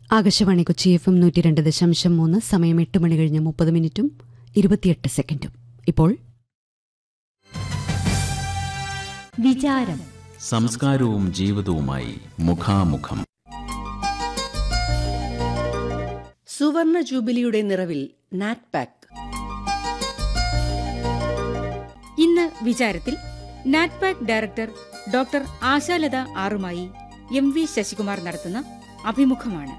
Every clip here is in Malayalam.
ആകാശവാണി കൊച്ചി എഫ് എം നൂറ്റി രണ്ട് ദശാംശം മൂന്ന് സമയം എട്ട് മണി കഴിഞ്ഞ് മുപ്പത് മിനിറ്റും ഇരുപത്തിയെട്ട് സെക്കൻഡും ഇപ്പോൾ വിചാരം സംസ്കാരവും ജീവിതവുമായി മുഖാമുഖം സുവർണ ജൂബിലിയുടെ നിറവിൽ നാറ്റ്പാക്ക് ഇന്ന് വിചാരത്തിൽ നാറ്റ്പാക് ഡയറക്ടർ ഡോക്ടർ ആശാലത ആറുമായി എം വി ശശികുമാർ നടത്തുന്ന അഭിമുഖമാണ്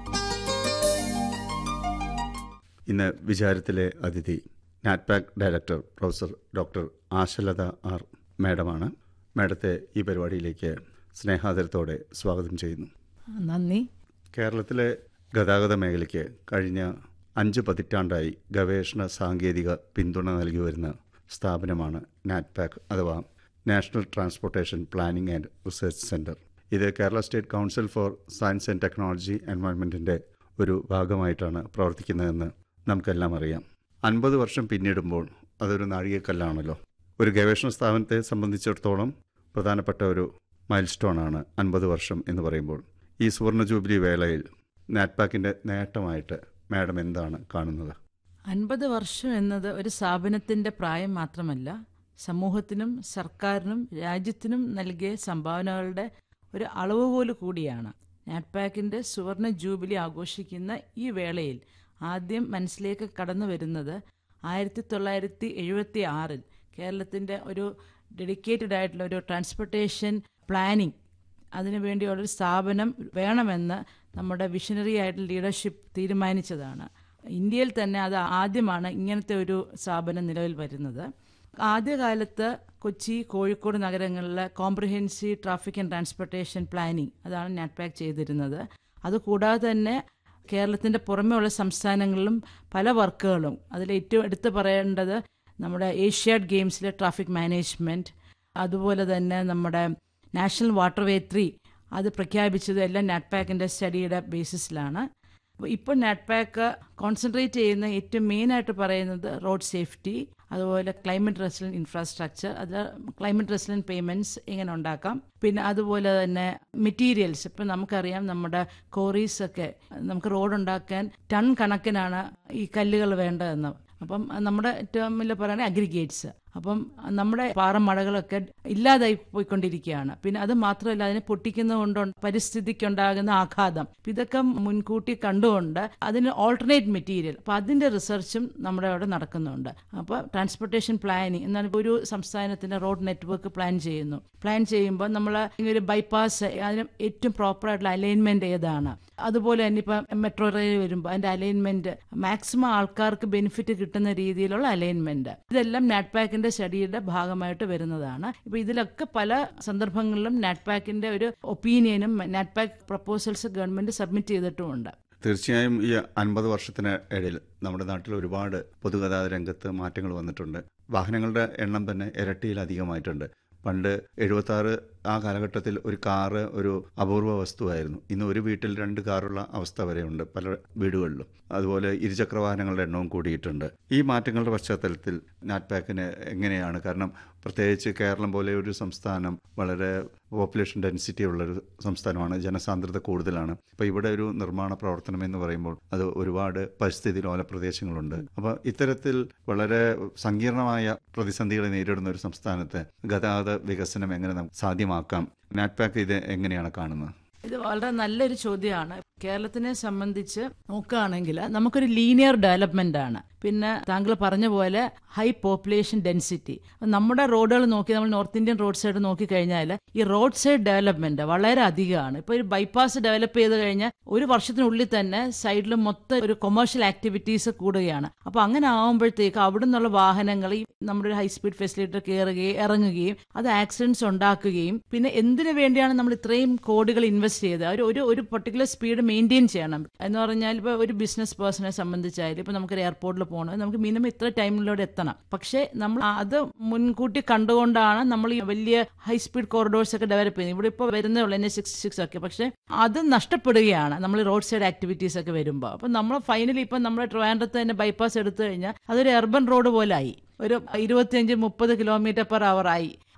ഇന്ന് വിചാരത്തിലെ അതിഥി NATPAC director professor doctor Ashalatha R മാഡമാണ് മാഡത്തെ ഈ പരിപാടിയിലേക്ക് സ്നേഹാദരത്തോടെ സ്വാഗതം ചെയ്യുന്നു നന്ദി കേരളത്തിലെ ഗതാഗത മേഖലയ്ക്ക് കഴിഞ്ഞ അഞ്ച് പതിറ്റാണ്ടായി ഗവേഷണ സാങ്കേതിക പിന്തുണ നൽകി വരുന്ന സ്ഥാപനമാണ് നാറ്റ്പാക് അഥവാ national transportation planning and research centre ഇത് Kerala state council for science and technology എൻവയോൺമെൻറ്റിൻ്റെ ഒരു ഭാഗമായിട്ടാണ് പ്രവർത്തിക്കുന്നതെന്ന് നമുക്കെല്ലാം അറിയാം അൻപത് വർഷം പിന്നിടുമ്പോൾ അതൊരു നാഴികക്കല്ലാണല്ലോ ഒരു ഗവേഷണ സ്ഥാപനത്തെ സംബന്ധിച്ചിടത്തോളം പ്രധാനപ്പെട്ട ഒരു മൈൽ സ്റ്റോണാണ് അൻപത് വർഷം എന്ന് പറയുമ്പോൾ ഈ സുവർണ ജൂബിലി വേളയിൽ നാറ്റ്പാക്കിൻ്റെ നേട്ടമായിട്ട് മാഡം എന്താണ് കാണുന്നത് അൻപത് വർഷം എന്നത് ഒരു സ്ഥാപനത്തിന്റെ പ്രായം മാത്രമല്ല സമൂഹത്തിനും സർക്കാരിനും രാജ്യത്തിനും നൽകിയ സംഭാവനകളുടെ ഒരു അളവുകോല് കൂടിയാണ് നാറ്റ്പാക്കിന്റെ സുവർണ ജൂബിലി ആഘോഷിക്കുന്ന ഈ വേളയിൽ ആദ്യം മനസ്സിലേക്ക് കടന്നു വരുന്നത് ആയിരത്തി തൊള്ളായിരത്തി എഴുപത്തി ആറിൽ കേരളത്തിൻ്റെ ഒരു ഡെഡിക്കേറ്റഡ് ആയിട്ടുള്ള ഒരു ട്രാൻസ്പോർട്ടേഷൻ പ്ലാനിംഗ് അതിനുവേണ്ടിയുള്ളൊരു സ്ഥാപനം വേണമെന്ന് നമ്മുടെ വിഷനറി ആയിട്ടുള്ള ലീഡർഷിപ്പ് തീരുമാനിച്ചതാണ് ഇന്ത്യയിൽ തന്നെ അത് ആദ്യമാണ് ഇങ്ങനത്തെ ഒരു സ്ഥാപനം നിലവിൽ വരുന്നത് ആദ്യകാലത്ത് കൊച്ചി കോഴിക്കോട് നഗരങ്ങളിലെ comprehensive traffic and transportation planning അതാണ് നാറ്റ്പാക്ക് ചെയ്തിരുന്നത് അതുകൂടാതെ തന്നെ കേരളത്തിൻ്റെ പുറമെയുള്ള സംസ്ഥാനങ്ങളിലും പല വർക്കുകളും അതിൽ ഏറ്റവും എടുത്തു പറയേണ്ടത് നമ്മുടെ ഏഷ്യാഡ് ഗെയിംസിലെ ട്രാഫിക് മാനേജ്മെൻറ്റ് അതുപോലെ തന്നെ നമ്മുടെ നാഷണൽ വാട്ടർവേ ത്രീ അത് പ്രഖ്യാപിച്ചത് എല്ലാം നാറ്റ്പാക്കിൻ്റെ സ്റ്റഡിയുടെ ബേസിസിലാണ് ഇപ്പോൾ നാറ്റ്പാക്ക് കോൺസെൻട്രേറ്റ് ചെയ്യുന്ന ഏറ്റവും മെയിനായിട്ട് പറയുന്നത് റോഡ് സേഫ്റ്റി അതുപോലെ ക്ലൈമറ്റ് റെസിലൻ ഇൻഫ്രാസ്ട്രക്ചർ അത് ക്ലൈമറ്റ് റെസിലൻ പേയ്മെൻറ്റ്സ് എങ്ങനെ ഉണ്ടാക്കാം പിന്നെ അതുപോലെ തന്നെ മെറ്റീരിയൽസ് ഇപ്പം നമുക്കറിയാം നമ്മുടെ കോറീസ് ഒക്കെ നമുക്ക് റോഡ് ഉണ്ടാക്കാൻ ടൺ കണക്കിനാണ് ഈ കല്ലുകൾ വേണ്ടതെന്ന് അപ്പം നമ്മുടെ ടേമിൽ പറയുകയാണെങ്കിൽ അഗ്രിഗേറ്റ്സ് അപ്പം നമ്മുടെ പാറമടകളൊക്കെ ഇല്ലാതായി പോയിക്കൊണ്ടിരിക്കുകയാണ് പിന്നെ അത് മാത്രമല്ല അതിനെ പൊട്ടിക്കുന്നത് കൊണ്ട് പരിസ്ഥിതിക്കുണ്ടാകുന്ന ആഘാതം ഇതൊക്കെ മുൻകൂട്ടി കണ്ടുകൊണ്ട് അതിന് ഓൾട്ടർനേറ്റ് മെറ്റീരിയൽ അപ്പം അതിൻ്റെ റിസർച്ചും നമ്മുടെ അവിടെ നടക്കുന്നുണ്ട് അപ്പോൾ ട്രാൻസ്പോർട്ടേഷൻ പ്ലാനിങ് എന്നാൽ ഒരു സംസ്ഥാനത്തിൻ്റെ റോഡ് നെറ്റ്വർക്ക് പ്ലാൻ ചെയ്യുന്നു പ്ലാൻ ചെയ്യുമ്പോൾ നമ്മൾ ഒരു ബൈപ്പാസ് അതിന് ഏറ്റവും പ്രോപ്പറായിട്ടുള്ള അലൈൻമെൻറ്റ് ഏതാണ് അതുപോലെ തന്നെ ഇപ്പം മെട്രോ റെയിൽ വരുമ്പോൾ അതിൻ്റെ അലൈൻമെൻറ്റ് മാക്സിമം ആൾക്കാർക്ക് ബെനിഫിറ്റ് കിട്ടുന്ന രീതിയിലുള്ള അലൈൻമെൻറ്റ് ഇതെല്ലാം നാറ്റ്പാക്കിൻ്റെ സ്റ്റഡിയുടെ ഭാഗമായിട്ട് വരുന്നതാണ് ഇപ്പോൾ ഇതിലൊക്കെ പല സന്ദർഭങ്ങളിലും നാറ്റ്പാക്കിൻ്റെ ഒരു ഒപ്പീനിയനും നാറ്റ്പാക്ക് പ്രപ്പോസൽസ് ഗവൺമെൻറ് സബ്മിറ്റ് ചെയ്തിട്ടുമുണ്ട് തീർച്ചയായും ഈ അൻപത് വർഷത്തിന് ഇടയിൽ നമ്മുടെ നാട്ടിൽ ഒരുപാട് പൊതുഗതാഗത രംഗത്ത് മാറ്റങ്ങൾ വന്നിട്ടുണ്ട് വാഹനങ്ങളുടെ എണ്ണം തന്നെ ഇരട്ടിയിലധികമായിട്ടുണ്ട് പണ്ട് എഴുപത്തി ആറ് ആ കാലഘട്ടത്തിൽ ഒരു കാറ് ഒരു അപൂർവ വസ്തുവായിരുന്നു ഇന്ന് ഒരു വീട്ടിൽ രണ്ട് കാറുള്ള അവസ്ഥ വരെയുണ്ട് പല വീടുകളിലും അതുപോലെ ഇരുചക്ര വാഹനങ്ങളുടെ എണ്ണവും കൂടിയിട്ടുണ്ട് ഈ മാറ്റങ്ങളുടെ പശ്ചാത്തലത്തിൽ നാറ്റ്പാക്കിന് എങ്ങനെയാണ് കാരണം പ്രത്യേകിച്ച് കേരളം പോലെ ഒരു സംസ്ഥാനം വളരെ പോപ്പുലേഷൻ ഡെൻസിറ്റി ഉള്ളൊരു സംസ്ഥാനമാണ് ജനസാന്ദ്രത കൂടുതലാണ് അപ്പോൾ ഇവിടെ ഒരു നിർമ്മാണ പ്രവർത്തനം എന്ന് പറയുമ്പോൾ അത് ഒരുപാട് പരിസ്ഥിതി ലോല പ്രദേശങ്ങളുണ്ട് അപ്പോൾ ഇത്തരത്തിൽ വളരെ സങ്കീർണമായ പ്രതിസന്ധികളെ നേരിടുന്ന ഒരു സംസ്ഥാനത്ത് ഗതാഗത വികസനം എങ്ങനെ നമുക്ക് സാധ്യമാക്കാം നാറ്റ്പാക്ക് ഇത് എങ്ങനെയാണ് കാണുന്നത് ഇത് വളരെ നല്ലൊരു ചോദ്യമാണ് കേരളത്തിനെ സംബന്ധിച്ച് നോക്കുകയാണെങ്കിൽ നമുക്കൊരു ലീനിയർ ഡെവലപ്മെന്റ് ആണ് പിന്നെ താങ്കൾ പറഞ്ഞ പോലെ ഹൈ പോപ്പുലേഷൻ ഡെൻസിറ്റി നമ്മുടെ റോഡുകൾ നോക്കി നമ്മൾ നോർത്ത് ഇന്ത്യൻ റോഡ് സൈഡ് നോക്കി കഴിഞ്ഞാൽ ഈ റോഡ് സൈഡ് ഡെവലപ്മെന്റ് വളരെ അധികമാണ് ഇപ്പോൾ ഒരു ബൈപ്പാസ് ഡെവലപ്പ് ചെയ്ത് കഴിഞ്ഞാൽ ഒരു വർഷത്തിനുള്ളിൽ തന്നെ സൈഡിൽ മൊത്തം ഒരു കൊമേഴ്ഷ്യൽ ആക്ടിവിറ്റീസ് കൂടുകയാണ് അപ്പോൾ അങ്ങനെ ആകുമ്പോഴത്തേക്ക് അവിടെ നിന്നുള്ള വാഹനങ്ങൾ ഈ നമ്മുടെ ഒരു ഹൈ സ്പീഡ് ഫെസിലിറ്റർ കയറുകയും ഇറങ്ങുകയും അത് ആക്സിഡൻസ് ഉണ്ടാക്കുകയും പിന്നെ എന്തിനു വേണ്ടിയാണ് നമ്മൾ ഇത്രയും കോടികൾ ഇൻവെസ്റ്റ് ചെയ്തത് ഒരു ഒരു ഒരു പെർട്ടിക്കുലർ സ്പീഡ് മെയിൻറ്റെയിൻ ചെയ്യണം എന്ന് പറഞ്ഞാൽ ഇപ്പോൾ ഒരു ബിസിനസ് പേഴ്സണെ സംബന്ധിച്ചായാലും ഇപ്പോൾ നമുക്കൊരു എയർപോർട്ടിൽ പോകണം നമുക്ക് മിനിമം ഇത്ര ടൈമിലൂടെ എത്തണം പക്ഷേ നമ്മൾ അത് മുൻകൂട്ടി കണ്ടുകൊണ്ടാണ് നമ്മൾ ഈ വലിയ ഹൈ സ്പീഡ് കോറിഡോർസ് ഒക്കെ ഡെവലപ്പ് ചെയ്യുന്നത് ഇവിടെ ഇപ്പോൾ വരുന്നേ ഉള്ളൂ എൻ എസ് സിക്സ് സിക്സ് ഒക്കെ പക്ഷേ അത് നഷ്ടപ്പെടുകയാണ് നമ്മൾ റോഡ് സൈഡ് ആക്ടിവിറ്റീസ് ഒക്കെ വരുമ്പോൾ അപ്പം നമ്മൾ ഫൈനലി ഇപ്പം നമ്മൾ ട്രിവാൻഡ്രത്ത് തന്നെ ബൈപ്പാസ് എടുത്തു കഴിഞ്ഞാൽ അതൊരു എർബൻ റോഡ് പോലെ ആയി ഒരു ഇരുപത്തിയഞ്ച് മുപ്പത് കിലോമീറ്റർ പെർ അവർ ആയി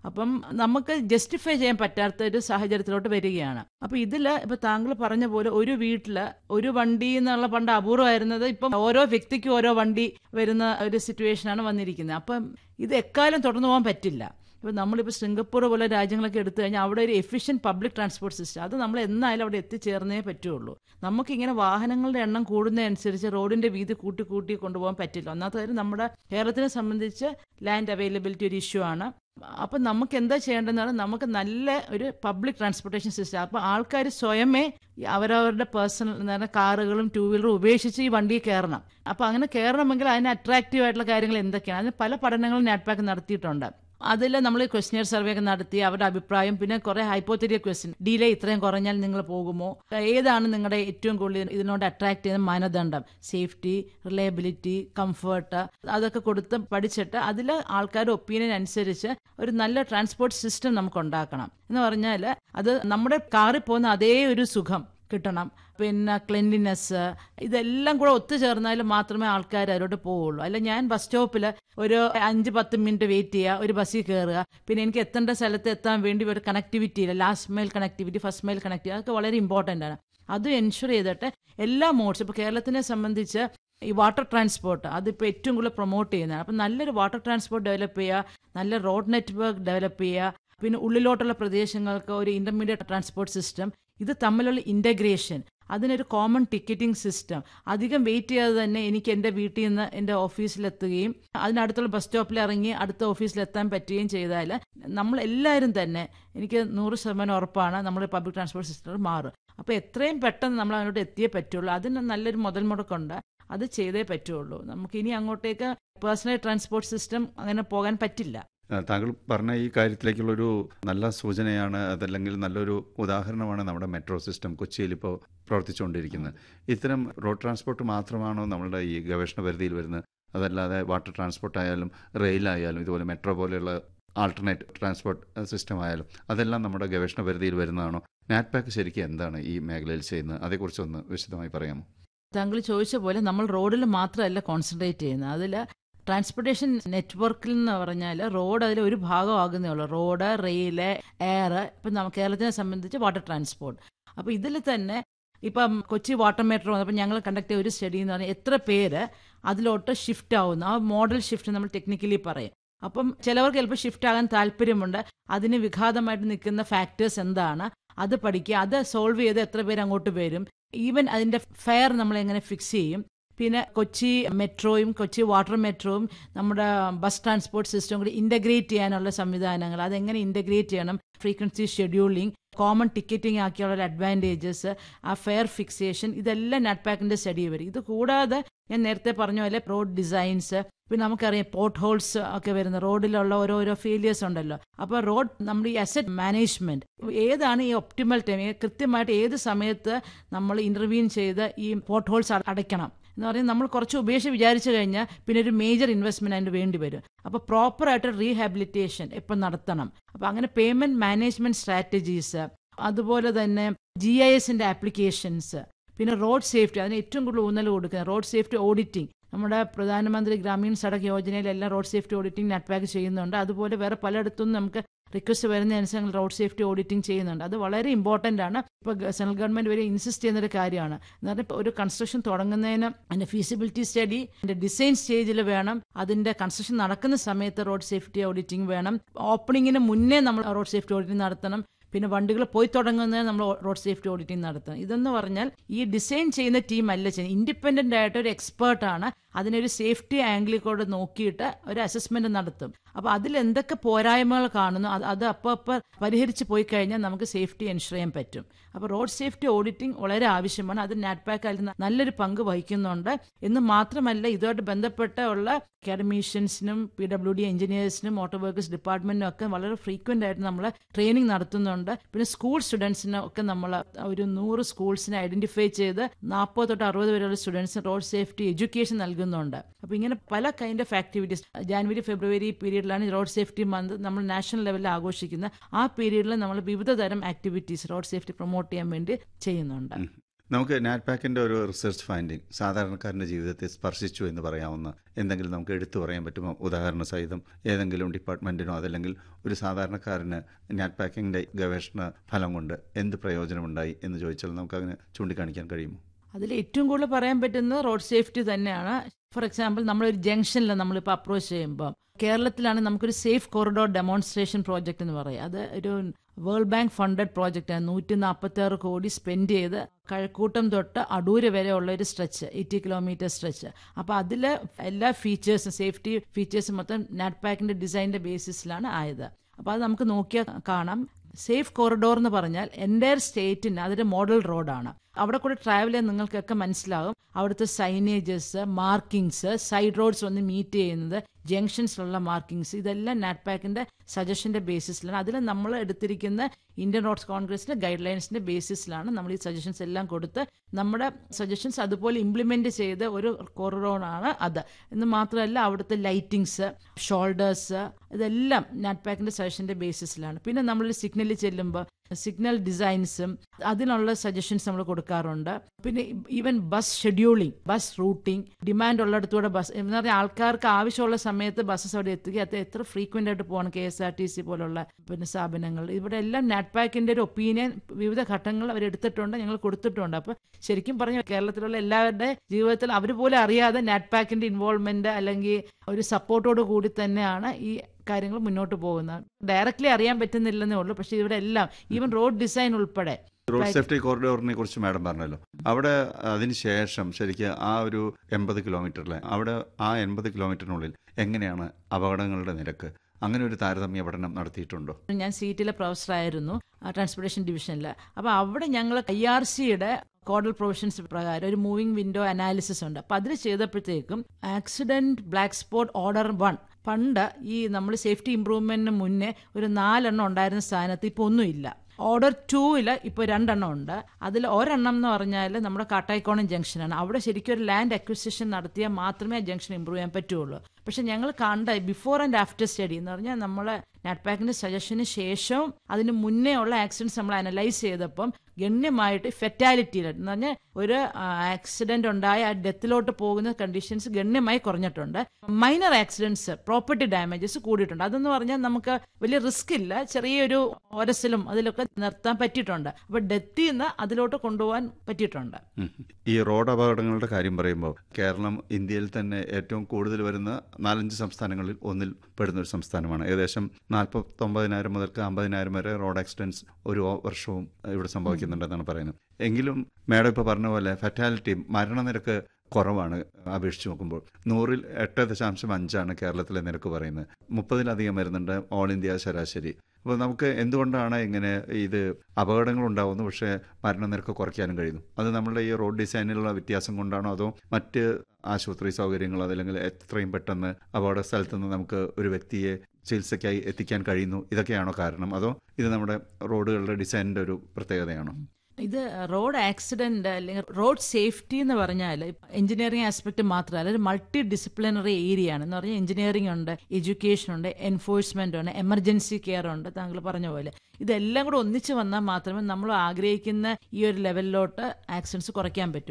അപ്പം നമുക്ക് ജസ്റ്റിഫൈ ചെയ്യാൻ പറ്റാത്ത ഒരു സാഹചര്യത്തിലോട്ട് വരികയാണ് അപ്പം ഇതിൽ ഇപ്പം താങ്കൾ പറഞ്ഞ പോലെ ഒരു വീട്ടിൽ ഒരു വണ്ടി എന്നുള്ള പണ്ട് അപൂർവമായിരുന്നത് ഇപ്പം ഓരോ വ്യക്തിക്കും ഓരോ വണ്ടി വരുന്ന ഒരു സിറ്റുവേഷനാണ് വന്നിരിക്കുന്നത് അപ്പം ഇത് എക്കാലം തുടർന്നു പോകാൻ പറ്റില്ല ഇപ്പോൾ നമ്മളിപ്പോൾ സിംഗപ്പൂർ പോലെ രാജ്യങ്ങളൊക്കെ എടുത്തു കഴിഞ്ഞാൽ അവിടെ ഒരു എഫിഷ്യൻറ്റ് പബ്ലിക് ട്രാൻസ്പോർട്ട് സിസ്റ്റം അത് നമ്മൾ എന്നായാലും അവിടെ എത്തിച്ചേർന്നേ പറ്റുള്ളൂ നമുക്കിങ്ങനെ വാഹനങ്ങളുടെ എണ്ണം കൂടുന്നതനുസരിച്ച് റോഡിൻ്റെ വീതി കൂട്ടി കൂട്ടി കൊണ്ടുപോകാൻ പറ്റില്ല ഒന്നാമത്തെ കാര്യം നമ്മുടെ കേരളത്തിനെ സംബന്ധിച്ച് ലാൻഡ് അവൈലബിലിറ്റി ഒരു ഇഷ്യൂ ആണ് അപ്പം നമുക്ക് എന്താ ചെയ്യേണ്ടതെന്നാണ് നമുക്ക് നല്ല ഒരു പബ്ലിക് ട്രാൻസ്പോർട്ടേഷൻ സിസ്റ്റം അപ്പോൾ ആൾക്കാർ സ്വയമേ ഈ അവരവരുടെ പേഴ്സണൽ എന്ന് പറഞ്ഞാൽ കാറുകളും ടൂ വീലറും ഉപേക്ഷിച്ച് ഈ വണ്ടിയിൽ കയറണം അപ്പോൾ അങ്ങനെ കയറണമെങ്കിൽ അതിന് അട്രാക്റ്റീവ് ആയിട്ടുള്ള കാര്യങ്ങൾ എന്തൊക്കെയാണ് അതിന് പല പഠനങ്ങളും നാറ്റ്പാക്ക് നടത്തിയിട്ടുണ്ട് അതിൽ നമ്മൾ ക്വസ്റ്റിയർ സർവേ ഒക്കെ നടത്തി അവരുടെ അഭിപ്രായം പിന്നെ കുറെ ഹൈപ്പോത്തരിയ ക്വസ്റ്റ്യൻ ഡിലേ ഇത്രയും കുറഞ്ഞാൽ നിങ്ങൾ പോകുമോ ഏതാണ് നിങ്ങളുടെ ഏറ്റവും കൂടുതൽ ഇതിനോട് അട്രാക്ട് ചെയ്യുന്ന മാനദണ്ഡം സേഫ്റ്റി റിലയബിലിറ്റി കംഫർട്ട് അതൊക്കെ കൊടുത്ത് പഠിച്ചിട്ട് അതിൽ ആൾക്കാരുടെ ഒപ്പീനിയൻ അനുസരിച്ച് ഒരു നല്ല ട്രാൻസ്പോർട്ട് സിസ്റ്റം നമുക്ക് ഉണ്ടാക്കണം എന്ന് പറഞ്ഞാൽ അത് നമ്മുടെ കാറിൽ പോകുന്ന അതേ ഒരു സുഖം കിട്ടണം പിന്നെ ക്ലെൻലിനെസ് ഇതെല്ലാം കൂടെ ഒത്തുചേർന്നാൽ മാത്രമേ ആൾക്കാർ അതിലോട്ട് പോവുള്ളൂ അല്ല ഞാൻ ബസ് സ്റ്റോപ്പിൽ ഒരു അഞ്ച് പത്ത് മിനിറ്റ് വെയിറ്റ് ചെയ്യുക ഒരു ബസ്സിൽ കയറുക പിന്നെ എനിക്ക് എത്തേണ്ട സ്ഥലത്ത് എത്താൻ വേണ്ടി ഒരു കണക്ടിവിറ്റി ഇല്ല last mile connectivity first mile connectivity അതൊക്കെ വളരെ ഇമ്പോർട്ടൻ്റ് ആണ് അത് എൻഷുർ ചെയ്തിട്ട് എല്ലാ മോഡ്സ് ഇപ്പോൾ കേരളത്തിനെ സംബന്ധിച്ച് ഈ വാട്ടർ ട്രാൻസ്പോർട്ട് അതിപ്പോൾ ഏറ്റവും കൂടുതൽ പ്രൊമോട്ട് ചെയ്യുന്നതാണ് അപ്പം നല്ലൊരു വാട്ടർ ട്രാൻസ്പോർട്ട് ഡെവലപ്പ് ചെയ്യുക നല്ല റോഡ് നെറ്റ്വർക്ക് ഡെവലപ്പ് ചെയ്യുക പിന്നെ ഉള്ളിലോട്ടുള്ള പ്രദേശങ്ങൾക്ക് ഒരു ഇന്റർമീഡിയറ്റ് ട്രാൻസ്പോർട്ട് സിസ്റ്റം ഇത് തമ്മിലുള്ള ഇൻ്റഗ്രേഷൻ അതിനൊരു കോമൺ ടിക്കറ്റിംഗ് സിസ്റ്റം അധികം വെയിറ്റ് ചെയ്യാതെ തന്നെ എനിക്ക് എൻ്റെ വീട്ടിൽ നിന്ന് എൻ്റെ ഓഫീസിലെത്തുകയും അതിനടുത്തുള്ള ബസ് സ്റ്റോപ്പിൽ ഇറങ്ങി അടുത്ത ഓഫീസിലെത്താൻ പറ്റുകയും ചെയ്താൽ നമ്മൾ എല്ലാവരും തന്നെ എനിക്ക് നൂറ് ശതമാനം ഉറപ്പാണ് നമ്മൾ പബ്ലിക് ട്രാൻസ്പോർട്ട് സിസ്റ്റം മാറും അപ്പോൾ എത്രയും പെട്ടെന്ന് നമ്മൾ അതിനോട് എത്തിയേ പറ്റുള്ളൂ അതിന് നല്ലൊരു മുതൽ മുടക്കുണ്ട് അത് ചെയ്തേ പറ്റുള്ളൂ നമുക്ക് ഇനി അങ്ങോട്ടേക്ക് പേഴ്സണൽ ട്രാൻസ്പോർട്ട് സിസ്റ്റം അങ്ങനെ പോകാൻ പറ്റില്ല ആ, താങ്കൾ പറഞ്ഞ ഈ കാര്യത്തിലേക്കുള്ളൊരു നല്ല സൂചനയാണ് അതല്ലെങ്കിൽ നല്ലൊരു ഉദാഹരണമാണ് നമ്മുടെ മെട്രോ സിസ്റ്റം കൊച്ചിയിൽ ഇപ്പോൾ പ്രവർത്തിച്ചുകൊണ്ടിരിക്കുന്നത് ഇത്തരം റോഡ് ട്രാൻസ്പോർട്ട് മാത്രമാണോ നമ്മളുടെ ഈ ഗവേഷണ പരിധിയിൽ വരുന്നത് അതല്ലാതെ വാട്ടർ ട്രാൻസ്പോർട്ട് ആയാലും റെയിലായാലും ഇതുപോലെ മെട്രോ പോലെയുള്ള ആൾട്ടർനേറ്റ് ട്രാൻസ്പോർട്ട് സിസ്റ്റം ആയാലും അതെല്ലാം നമ്മുടെ ഗവേഷണ പരിധിയിൽ വരുന്നതാണോ നാറ്റ്പാക്ക് ശരിക്കും എന്താണ് ഈ മേഖലയിൽ ചെയ്യുന്നത് അതേക്കുറിച്ചൊന്ന് വിശദമായി പറയാമോ താങ്കൾ ചോദിച്ച പോലെ നമ്മൾ റോഡിൽ മാത്രമല്ല കോൺസെൻട്രേറ്റ് ചെയ്യുന്നത് അതിൽ ട്രാൻസ്പോർട്ടേഷൻ നെറ്റ്വർക്കിൽ എന്ന് പറഞ്ഞാൽ റോഡ് അതിൽ ഒരു ഭാഗമാകുന്നേ ഉള്ളൂ റോഡ് റെയില് എയർ ഇപ്പം നമുക്ക് കേരളത്തിനെ സംബന്ധിച്ച് വാട്ടർ ട്രാൻസ്പോർട്ട് അപ്പോൾ ഇതിൽ തന്നെ ഇപ്പം കൊച്ചി വാട്ടർ മെട്രോ അപ്പം ഞങ്ങൾ കണ്ടക്ട് ചെയ്ത ഒരു സ്റ്റഡി എന്ന് പറഞ്ഞാൽ എത്ര പേര് അതിലോട്ട് ഷിഫ്റ്റ് ആവുന്നു ആ മോഡൽ ഷിഫ്റ്റ് നമ്മൾ ടെക്നിക്കലി പറയും അപ്പം ചിലവർക്ക് ചിലപ്പോൾ ഷിഫ്റ്റ് ആകാൻ താല്പര്യമുണ്ട് അതിന് വിഘാതമായിട്ട് നിൽക്കുന്ന ഫാക്ടേഴ്സ് എന്താണ് അത് പഠിക്കുക അത് സോൾവ് ചെയ്ത് എത്ര പേര് അങ്ങോട്ട് വരും ഈവൻ അതിന്റെ ഫെയർ നമ്മൾ എങ്ങനെ ഫിക്സ് ചെയ്യും പിന്നെ കൊച്ചി മെട്രോയും കൊച്ചി വാട്ടർ മെട്രോയും നമ്മുടെ ബസ് ട്രാൻസ്പോർട്ട് സിസ്റ്റം കൂടി ഇന്റഗ്രേറ്റ് ചെയ്യാനുള്ള സംവിധാനങ്ങൾ അതെങ്ങനെ ഇന്റഗ്രേറ്റ് ചെയ്യണം ഫ്രീക്വൻസി ഷെഡ്യൂളിംഗ് കോമൺ ടിക്കറ്റിംഗ് ആക്കിയുള്ള അഡ്വാൻറ്റേജസ് ആ ഫെയർ ഫിക്സേഷൻ ഇതെല്ലാം നെറ്റ്പാക്കിന്റെ സ്റ്റഡി വരും ഇത് കൂടാതെ ഞാൻ നേരത്തെ പറഞ്ഞ പോലെ റോഡ് ഡിസൈൻസ് പിന്നെ നമുക്കറിയാം പോർട്ട് ഹോൾസ് ഒക്കെ വരുന്ന റോഡിലുള്ള ഓരോരോ ഫെയിലിയേഴ്സ് ഉണ്ടല്ലോ അപ്പോൾ റോഡ് നമ്മുടെ ഈ അസറ്റ് മാനേജ്മെന്റ് ഏതാണ് ഈ ഒപ്റ്റിമൽ ടൈം കൃത്യമായിട്ട് ഏത് സമയത്ത് നമ്മൾ ഇന്റർവ്യൂൻ ചെയ്ത് ഈ പോർട്ട് ഹോൾസ് അടയ്ക്കണം എന്ന് പറയുന്നത് നമ്മൾ കുറച്ച് ഉപേക്ഷ വിചാരിച്ചു കഴിഞ്ഞാൽ പിന്നെ ഒരു മേജർ ഇൻവെസ്റ്റ്മെന്റ് അതിന് വേണ്ടി വരും അപ്പോൾ പ്രോപ്പറായിട്ട് റീഹാബിലിറ്റേഷൻ ഇപ്പം നടത്തണം അപ്പോൾ അങ്ങനെ പേയ്മെന്റ് മാനേജ്മെന്റ് സ്ട്രാറ്റജീസ് അതുപോലെ തന്നെ ജി ഐ എസിന്റെ ആപ്ലിക്കേഷൻസ് പിന്നെ റോഡ് സേഫ്റ്റി അതിന് ഏറ്റവും കൂടുതൽ ഊന്നൽ കൊടുക്കുന്നത് റോഡ് സേഫ്റ്റി ഓഡിറ്റിംഗ് നമ്മുടെ പ്രധാനമന്ത്രി ഗ്രാമീൺ സടക് യോജനയിലെല്ലാം റോഡ് സേഫ്റ്റി ഓഡിറ്റിംഗ് നെറ്റ്പാക്ക് ചെയ്യുന്നുണ്ട് അതുപോലെ വേറെ പലയിടത്തും നമുക്ക് റിക്വസ്റ്റ് വരുന്നതനുസരിച്ച് റോഡ് സേഫ്റ്റി ഓഡിറ്റിംഗ് ചെയ്യുന്നുണ്ട് അത് വളരെ ഇമ്പോർട്ടൻ്റ് ആണ് ഇപ്പോൾ സെൻട്രൽ ഗവൺമെന്റ് വരെ ഇൻസിസ്റ്റ് ചെയ്യുന്ന ഒരു കാര്യമാണ് എന്ന് പറഞ്ഞാൽ ഇപ്പോൾ ഒരു കൺസ്ട്രക്ഷൻ തുടങ്ങുന്നതിന് അതിന്റെ ഫീസിബിലിറ്റി സ്റ്റഡി അതിന്റെ ഡിസൈൻ സ്റ്റേജിൽ വേണം അതിന്റെ കൺസ്ട്രക്ഷൻ നടക്കുന്ന സമയത്ത് റോഡ് സേഫ്റ്റി ഓഡിറ്റിംഗ് വേണം ഓപ്പണിങ്ങിന് മുന്നേ നമ്മൾ റോഡ് സേഫ്റ്റി ഓഡിറ്റിംഗ് നടത്തണം പിന്നെ വണ്ടികൾ പോയി തുടങ്ങുന്നത് നമ്മൾ റോഡ് സേഫ്റ്റി ഓഡിറ്റിംഗ് നടത്തണം ഇതെന്ന് പറഞ്ഞാൽ ഈ ഡിസൈൻ ചെയ്യുന്ന ടീം അല്ല ചെയ്യുന്നത് ഇൻഡിപെൻഡന്റ് ആയിട്ട് ഒരു എക്സ്പേർട്ടാണ് അതിനൊരു സേഫ്റ്റി ആംഗിളിൽ കൂടെ നോക്കിയിട്ട് ഒരു അസസ്മെന്റ് നടത്തും അപ്പോൾ അതിൽ എന്തൊക്കെ പോരായ്മകൾ കാണുന്നു അത് അത് അപ്പോൾ അപ്പോൾ പരിഹരിച്ച് പോയി കഴിഞ്ഞാൽ നമുക്ക് സേഫ്റ്റി എൻഷുർ ചെയ്യാൻ പറ്റും അപ്പോൾ റോഡ് സേഫ്റ്റി ഓഡിറ്റിംഗ് വളരെ ആവശ്യമാണ് അത് നാറ്റ്പാക്ക് അതിൽ നല്ലൊരു പങ്ക് വഹിക്കുന്നുണ്ട് എന്ന് മാത്രമല്ല ഇതുമായിട്ട് ബന്ധപ്പെട്ട ഉള്ള അക്കാഡമീഷ്യൻസിനും പി ഡബ്ല്യു ഡി എഞ്ചിനീയേഴ്സിനും മോട്ടോർ വർക്കേഴ്സ് ഡിപ്പാർട്ട്മെന്റിനും ഒക്കെ വളരെ ഫ്രീക്വന്റ് ആയിട്ട് നമ്മൾ ട്രെയിനിങ് നടത്തുന്നുണ്ട് പിന്നെ സ്കൂൾ സ്റ്റുഡൻസിനും ഒക്കെ നമ്മൾ ഒരു നൂറ് സ്കൂൾസിനെ ഐഡന്റിഫൈ ചെയ്ത് നാൽപ്പത് തൊട്ട് അറുപത് വരെയുള്ള സ്റ്റുഡൻസിന് റോഡ് സേഫ്റ്റി എഡ്യൂക്കേഷൻ നൽകുന്നുണ്ട് അപ്പോൾ ഇങ്ങനെ പല kind of activities January February പീരീഡിലാണ് റോഡ് സേഫ്റ്റി മന്ത് നമ്മൾ നാഷണൽ ലെവലിൽ ആഘോഷിക്കുന്നത് ആ പീരീഡിൽ നമ്മൾ വിവിധ തരം ആക്ടിവിറ്റീസ് റോഡ് സേഫ്റ്റി പ്രൊമോട്ട് ചെയ്യാൻ വേണ്ടി ചെയ്യുന്നുണ്ട് നമുക്ക് നാറ്റ്പാക്കിന്റെ ഒരു റിസർച്ച് ഫൈൻഡിങ് സാധാരണക്കാരന്റെ ജീവിതത്തെ സ്പർശിച്ചു എന്ന് പറയാവുന്ന എന്തെങ്കിലും നമുക്ക് എടുത്തു പറയാൻ പറ്റുമോ ഉദാഹരണ സഹിതം ഏതെങ്കിലും ഡിപ്പാർട്ട്മെന്റിനോ അതല്ലെങ്കിൽ ഒരു സാധാരണക്കാരന് നാറ്റ്പാക്കിന്റെ ഗവേഷണ ഫലം കൊണ്ട് എന്ത് പ്രയോജനമുണ്ടായി എന്ന് ചോദിച്ചാൽ നമുക്ക് അതിന് ചൂണ്ടിക്കാണിക്കാൻ കഴിയുമോ അതിൽ ഏറ്റവും കൂടുതൽ പറയാൻ പറ്റുന്നത് റോഡ് സേഫ്റ്റി തന്നെയാണ് ഫോർ എക്സാമ്പിൾ നമ്മളൊരു ജംഗ്ഷനിൽ നമ്മളിപ്പോൾ അപ്രോച്ച് ചെയ്യുമ്പോൾ കേരളത്തിലാണ് നമുക്കൊരു സേഫ് കോറിഡോർ ഡെമോൺസ്ട്രേഷൻ പ്രോജക്റ്റ് എന്ന് പറയും അത് ഒരു വേൾഡ് ബാങ്ക് ഫണ്ടഡ് പ്രോജക്റ്റാണ് നൂറ്റി നാൽപ്പത്തി ആറ് കോടി സ്പെൻഡ് ചെയ്ത് കഴക്കൂട്ടം തൊട്ട് അടൂര് വരെ ഉള്ള ഒരു സ്ട്രെച്ച് എയ്റ്റി കിലോമീറ്റർ സ്ട്രെച്ച് അപ്പോൾ അതിൽ എല്ലാ ഫീച്ചേഴ്സും സേഫ്റ്റി ഫീച്ചേഴ്സും മൊത്തം നാറ്റ് പാക്കിൻ്റെ ഡിസൈനിൻ്റെ ബേസിസിലാണ് ആയത് അപ്പോൾ അത് നമുക്ക് നോക്കിയാൽ കാണാം സേഫ് കോറിഡോർ എന്ന് പറഞ്ഞാൽ എൻ്റയർ സ്റ്റേറ്റിന് അതൊരു മോഡൽ റോഡാണ് അവിടെ കൂടെ ട്രാവൽ ചെയ്യാൻ നിങ്ങൾക്കൊക്കെ മനസ്സിലാകും അവിടുത്തെ സൈനേജസ് മാർക്കിങ്സ് സൈഡ് റോഡ്സ് വന്ന് മീറ്റ് ചെയ്യുന്നത് ജംഗ്ഷൻസിലുള്ള മാർക്കിങ്സ് ഇതെല്ലാം നാറ്റ് പാക്കിന്റെ സജഷന്റെ ബേസിസിലാണ് അതിൽ നമ്മൾ എടുത്തിരിക്കുന്ന ഇന്ത്യൻ റോഡ്സ് കോൺഗ്രസിന്റെ ഗൈഡ് ലൈൻസിന്റെ ബേസിസിലാണ് നമ്മൾ ഈ സജഷൻസ് എല്ലാം കൊടുത്ത് നമ്മുടെ സജഷൻസ് അതുപോലെ ഇംപ്ലിമെന്റ് ചെയ്ത ഒരു കൊറോണാണ് അത് എന്ന് മാത്രമല്ല അവിടുത്തെ ലൈറ്റിങ്സ് ഷോൾഡേഴ്സ് ഇതെല്ലാം നാറ്റ് പാക്കിന്റെ സജഷന്റെ ബേസിസിലാണ് പിന്നെ നമ്മൾ സിഗ്നലിൽ ചെല്ലുമ്പോൾ സിഗ്നൽ ഡിസൈൻസും അതിനുള്ള സജഷൻസ് നമ്മൾ കൊടുക്കാറുണ്ട് പിന്നെ even bus scheduling bus routing demand ഉള്ളിടത്തൂടെ ബസ് എന്ന് പറഞ്ഞാൽ ആൾക്കാർക്ക് ആവശ്യമുള്ള സമയത്ത് ബസ്സസ് അവിടെ എത്തുക അത് എത്ര ഫ്രീക്വന്റ് ആയിട്ട് പോകണം K S R T C പോലുള്ള പിന്നെ സ്ഥാപനങ്ങൾ ഇവിടെ എല്ലാം നാറ്റ് പാക്കിന്റെ ഒരു ഒപ്പീനിയൻ വിവിധ ഘട്ടങ്ങൾ അവർ എടുത്തിട്ടുണ്ട് ഞങ്ങൾ കൊടുത്തിട്ടുണ്ട് അപ്പൊ ശരിക്കും പറഞ്ഞ കേരളത്തിലുള്ള എല്ലാവരുടെ ജീവിതത്തിൽ അവർ പോലും അറിയാതെ നാറ്റ് പാക്കിന്റെ ഇൻവോൾവ്മെന്റ് അല്ലെങ്കിൽ ഒരു സപ്പോർട്ടോട് കൂടി തന്നെയാണ് ഈ കാര്യങ്ങൾ മുന്നോട്ട് പോകുന്നത് ഡയറക്റ്റ്ലി അറിയാൻ പറ്റുന്നില്ലെന്നേ ഉള്ളൂ പക്ഷേ ഇവിടെ എല്ലാം ഈവൻ റോഡ് ഡിസൈൻ ഉൾപ്പെടെ റോഡ് സേഫ്റ്റി കോറിഡോറിനെ കുറിച്ച് മാഡം പറഞ്ഞല്ലോ അവിടെ അതിനുശേഷം ശരിക്കും ആ ഒരു എൺപത് കിലോമീറ്ററിലെ അവിടെ ആ എൺപത് കിലോമീറ്ററിനുള്ളിൽ എങ്ങനെയാണ് അപകടങ്ങളുടെ നിരക്ക് അങ്ങനെ ഒരു താരതമ്യ പഠനം നടത്തിയിട്ടുണ്ടോ ഞാൻ സീറ്റിലെ പ്രൊഫസറായിരുന്നു ട്രാൻസ്പോർട്ടേഷൻ ഡിവിഷനിൽ അപ്പോൾ അവിടെ ഞങ്ങൾ ഐ ആർ സിയുടെ കോഡൽ പ്രൊവിഷൻസ് പ്രകാരം ഒരു മൂവിംഗ് വിൻഡോ അനാലിസിസ് ഉണ്ട് അപ്പോൾ അതിൽ ചെയ്തപ്പോഴത്തേക്കും accident black spot order one പണ്ട് ഈ നമ്മൾ സേഫ്റ്റി ഇമ്പ്രൂവ്മെന്റിന് മുന്നേ ഒരു നാലെണ്ണം ഉണ്ടായിരുന്ന സ്ഥാനത്ത് ഇപ്പോൾ ഒന്നുമില്ല ഓർഡർ ടൂവിൽ ഇപ്പോൾ രണ്ടെണ്ണം ഉണ്ട് അതിൽ ഒരെണ്ണം എന്ന് പറഞ്ഞാൽ നമ്മുടെ കാട്ടായിക്കോണം ജംഗ്ഷനാണ് അവിടെ ശരിക്കും ഒരു ലാൻഡ് അക്വിസിഷൻ നടത്തിയാൽ മാത്രമേ ആ ജംഗ്ഷൻ ഇമ്പ്രൂവ് ചെയ്യാൻ പറ്റുള്ളൂ പക്ഷെ ഞങ്ങൾ കണ്ട ബിഫോർ ആൻഡ് ആഫ്റ്റർ സ്റ്റഡി എന്ന് പറഞ്ഞാൽ നമ്മൾ നാറ്റ് പാക്കിന്റെ സജഷന് ശേഷവും അതിന് മുന്നേ ഉള്ള ആക്സിഡൻസ് നമ്മൾ അനലൈസ് ചെയ്തപ്പം ഗണ്യമായിട്ട് ഫെറ്റാലിറ്റി എന്ന് പറഞ്ഞാൽ ഒരു ആക്സിഡന്റ് ഉണ്ടായ ആ ഡെത്തിലോട്ട് പോകുന്ന കണ്ടീഷൻസ് ഗണ്യമായി കുറഞ്ഞിട്ടുണ്ട് മൈനർ ആക്സിഡൻസ് പ്രോപ്പർട്ടി ഡാമേജസ് കൂടിയിട്ടുണ്ട് അതെന്ന് പറഞ്ഞാൽ നമുക്ക് വലിയ റിസ്ക് ഇല്ല ചെറിയൊരു ഓരസിലും അതിലൊക്കെ നിർത്താൻ പറ്റിയിട്ടുണ്ട് അപ്പൊ ഡെത്തിൽ നിന്ന് അതിലോട്ട് കൊണ്ടുപോകാൻ പറ്റിയിട്ടുണ്ട് ഉം. ഈ റോഡ് അപകടങ്ങളുടെ കാര്യം പറയുമ്പോൾ കേരളം ഇന്ത്യയിൽ തന്നെ ഏറ്റവും കൂടുതൽ വരുന്ന നാലഞ്ച് സംസ്ഥാനങ്ങളിൽ ഒന്നിൽ പെടുന്ന ഒരു സംസ്ഥാനമാണ് ഏകദേശം നാൽപ്പത്തൊമ്പതിനായിരം മുതൽക്ക് അമ്പതിനായിരം വരെ റോഡ് ആക്സിഡൻറ്റ്സ് ഒരു വർഷവും ഇവിടെ സംഭവിക്കുന്നുണ്ടെന്നാണ് പറയുന്നത് എങ്കിലും മാഡം ഇപ്പോൾ പറഞ്ഞ പോലെ ഫെറ്റാലിറ്റി മരണനിരക്ക് കുറവാണ് അപേക്ഷിച്ച് നോക്കുമ്പോൾ നൂറിൽ എട്ട് ദശാംശം അഞ്ചാണ് കേരളത്തിലെ നിരക്ക് പറയുന്നത് മുപ്പതിലധികം വരുന്നുണ്ട് ഓൾ ഇന്ത്യ ശരാശരി അപ്പോൾ നമുക്ക് എന്തുകൊണ്ടാണ് ഇങ്ങനെ ഇത് അപകടങ്ങൾ ഉണ്ടാവുന്നു പക്ഷേ മരണനിരക്ക് കുറയ്ക്കാനും കഴിയുന്നു അത് നമ്മളുടെ ഈ റോഡ് ഡിസൈനിലുള്ള വ്യത്യാസം കൊണ്ടാണോ അതോ മറ്റ് ആശുപത്രി സൗകര്യങ്ങളോ അതല്ലെങ്കിൽ എത്രയും പെട്ടെന്ന് അപകട സ്ഥലത്ത് നിന്ന് നമുക്ക് ഒരു വ്യക്തിയെ ചികിത്സയ്ക്കായി എത്തിക്കാൻ കഴിയുന്നു ഇതൊക്കെയാണോ കാരണം അതോ ഇത് നമ്മുടെ റോഡുകളുടെ ഡിസൈനിൻ്റെ ഒരു പ്രത്യേകതയാണോ ഇത് റോഡ് ആക്സിഡന്റ് അല്ലെങ്കിൽ റോഡ് സേഫ്റ്റി എന്ന് പറഞ്ഞാൽ എഞ്ചിനീയറിംഗ് ആസ്പെക്ട് മാത്രമല്ല ഒരു മൾട്ടി ഡിസിപ്ലിനറി ഏരിയ ആണ് എന്ന് പറഞ്ഞാൽ എഞ്ചിനീയറിംഗ് ഉണ്ട് എഡ്യൂക്കേഷൻ ഉണ്ട് എൻഫോഴ്സ്മെന്റ് ഉണ്ട് എമർജൻസി കെയർ ഉണ്ട് താങ്കൾ പറഞ്ഞ പോലെ ഇതെല്ലാം കൂടെ ഒന്നിച്ച് വന്നാൽ മാത്രമേ നമ്മൾ ആഗ്രഹിക്കുന്ന ഈ ഒരു ലെവലിലോട്ട് ആക്സിഡൻസ് കുറയ്ക്കാൻ പറ്റൂ